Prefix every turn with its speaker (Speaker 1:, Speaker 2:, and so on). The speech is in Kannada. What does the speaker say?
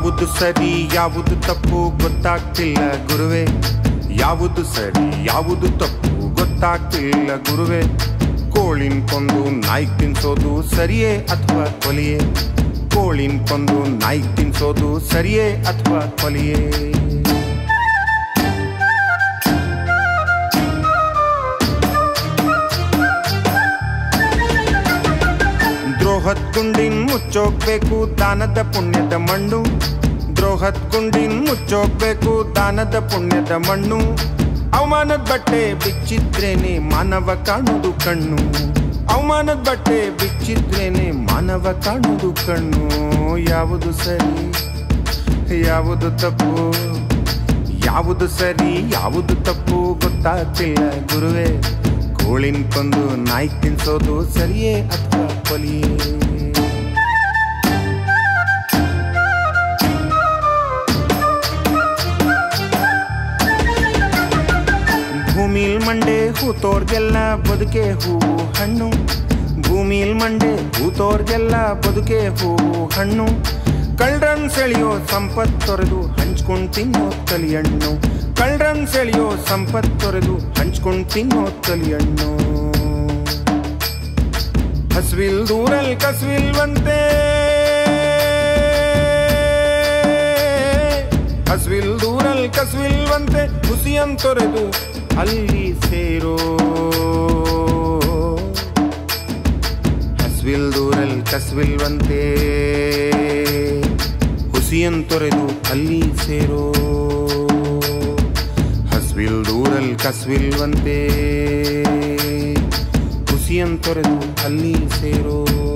Speaker 1: ಯಾವುದು ಸರಿ ಯಾವುದು ತಪ್ಪು ಗೊತ್ತಾಗ್ತಿಲ್ಲ ಗುರುವೆ ಯಾವುದು ಸರಿ ಯಾವುದು ತಪ್ಪು ಗೊತ್ತಾಗ್ತಿಲ್ಲ ಗುರುವೆ ಕೋಳಿನ್ ಕೊಂದು ನಾಯಿ ತಿನ್ಸೋದು ಸರಿಯೇ ಅಥವಾ ಕೊಲೆಯೇ ಕೋಳಿನ್ ಕೊಂದು ನಾಯಿ ತಿನ್ಸೋದು ಸರಿಯೇ ಅಥವಾ ಕೊಲೆಯೇ ದ್ರೋಹದ್ ಗುಂಡಿನ್ ಮುಚ್ಚೋಗ್ಬೇಕು ದಾನದ ಪುಣ್ಯದ ಮಣ್ಣು ದ್ರೋಹದ್ ಗುಂಡಿನ್ ಮುಚ್ಚೋಗ್ಬೇಕು ದಾನದ ಪುಣ್ಯದ ಮಣ್ಣು ಅವಮಾನದ ಬಟ್ಟೆ ಬಿಚ್ಚಿದ್ರೇನೆ ಮಾನವ ಕಾಣುವುದು ಕಣ್ಣು ಅವಮಾನದ ಬಟ್ಟೆ ಬಿಚ್ಚಿದ್ರೇನೆ ಮಾನವ ಕಾಣುವುದು ಕಣ್ಣು ಯಾವುದು ಸರಿ ಯಾವುದು ತಪ್ಪು ಯಾವುದು ಸರಿ ಯಾವುದು ತಪ್ಪು ಗೊತ್ತಾಗ್ತಿಲ್ಲ ಗುರುವೆ ಕೋಳಿನ್ ಕೊಂದು ನಾಯಿ ತಿನ್ಸೋದು ಸರಿಯೇ ಅಥವಾ ಕೊಲಿಯೇ ಭೂಮಿಲ್ ಮಂಡೆ ಹೂತೋರ್ಗೆಲ್ಲ ಬದುಕೆ ಹೂವು ಹಣ್ಣು ಭೂಮಿಲ್ ಮಂಡೆ ಹೂತೋರ್ಗೆಲ್ಲ ಬದುಕೆ ಹೂವು ಹಣ್ಣು ಕಳ್ರನ್ ಸೆಳೆಯೋ ಸಂಪತ್ ತೊರೆದು ಹಂಚ್ಕೊಂಡ್ ತಿನ್ನೋ ಕಲಿಯಣ್ಣು ಕಳ್ರನ್ ಸೆಳೆಯೋ ಸಂಪತ್ ತೊರೆದು ಹಂಚ್ಕೊಂಡ್ ತಿನ್ನೋ ಕಲಿಯಣ್ಣು ಹಸ್ವಿಲ್ ದೂರಲ್ ಕಸ್ವಿಲ್ವಂತೆ ಹಸ್ವಿಲ್ ದೂರಲ್ ಕಸ್ವಿಲ್ವಂತೆ ಹುಸಿಯನ್ ತೊರೆದು ಅಲ್ಲಿ ಸೇರೋ ಹಸ್ವಿಲ್ ದೂರಲ್ ಕಸ್ವಿಲ್ವಂತೆ ಹುಸಿಯನ್ ತೊರೆದು ಅಲ್ಲಿ ಸೇರೋ ಹಸ್ವಿಲ್ ದೂರಲ್ ಕಸ್ವಿಲ್ವಂತೆ ಹುಸಿಯನ್ ತೊರೆದು ಅಲ್ಲಿ ಸೇರೋ